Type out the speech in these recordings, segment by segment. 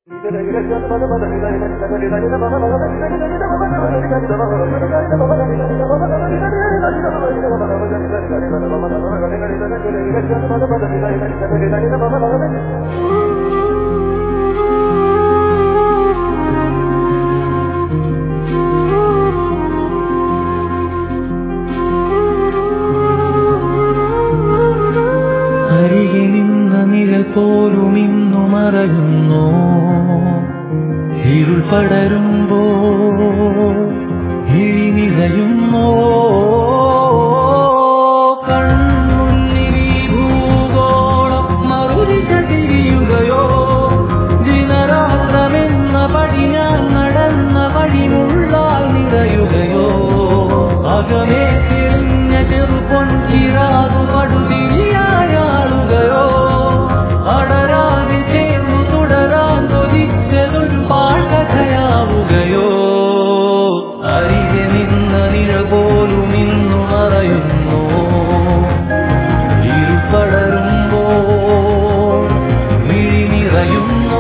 അരികെ നിന്ന നിഴൽ പോലും ഇന്നു മറയുന്നു ഇരുൾ പടരുമ്പോ ഇഴി നിറയുന്നോ കൺമുന്നിൽ ഈ ഭൂഗോളം മറുദിശ തിരിയുകയോ ദിനരാത്രമെന്ന പടി ഞാൻ നടന്ന വഴിമുള്ളാൽ നിറയുകയോ അകമേ തിരിഞ്ഞ ചെറുപൊൻ ചിറാതു പടുതിരിയായാളുകയോ അടരാതെ ചേർന്നു തുടരാൻ കൊതിച്ചതൊരു പാട്ടകയാവുകയോ അരികെ നിന്ന നിഴ പോലും ഇന്നു മറയുന്നു ഇരുപടരുമ്പോ വിഴി നിറയുന്നോ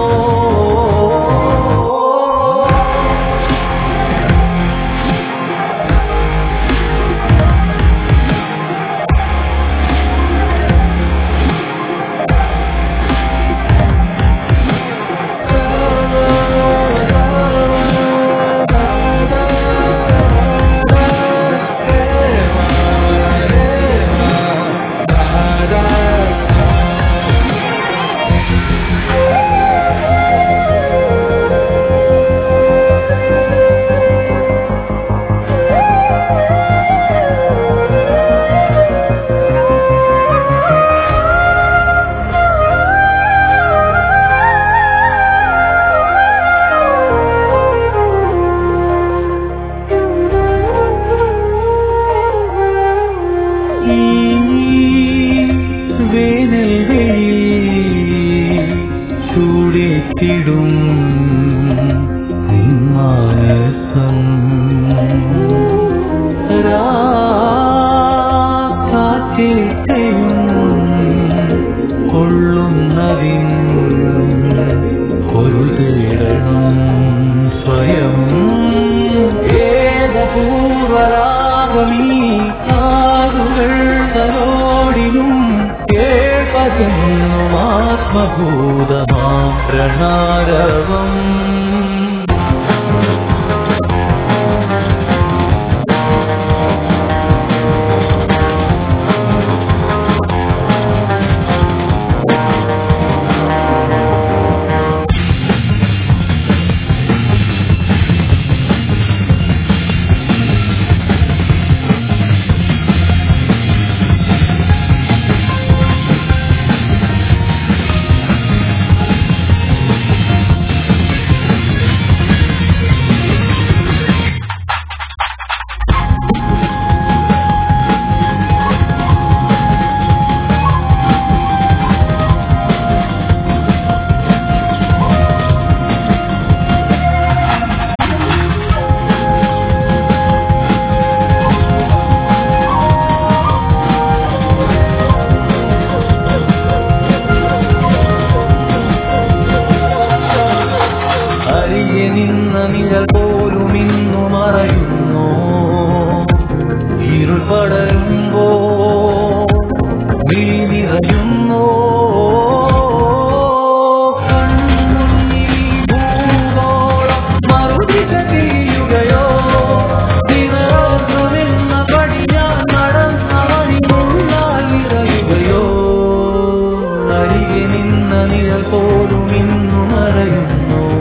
ഈ വേനൽ വെയിൽ ചൂടേറ്റിടും മാനസം കാറ്റേറ്റയും കൊള്ളുന്നതിൻ ഒരു തേടണം സ്വയം ഏതപൂർവരാഗമീ കാതുകൾ തലോടിനും കേൾപ്പതെന്നും ആത്മഭൂതമാ പ്രണാരവം അരികെ നിന്ന നിഴൽ പോലും ഇന്നു മറയുന്നു ഇരുൾ പടരുമ്പോ വിഴി നിറയുന്നു കൺമുന്നിൽ ഭൂഗോളം മറുദിശ തിരിയുകയോ ദിനരാത്രമെന്ന പടി ഞാൻ നടന്ന വഴിമുള്ളാൽ നിറയുകയോ അരികെ നിന്ന നിഴൽ പോലും ഇന്നു മറയുന്നു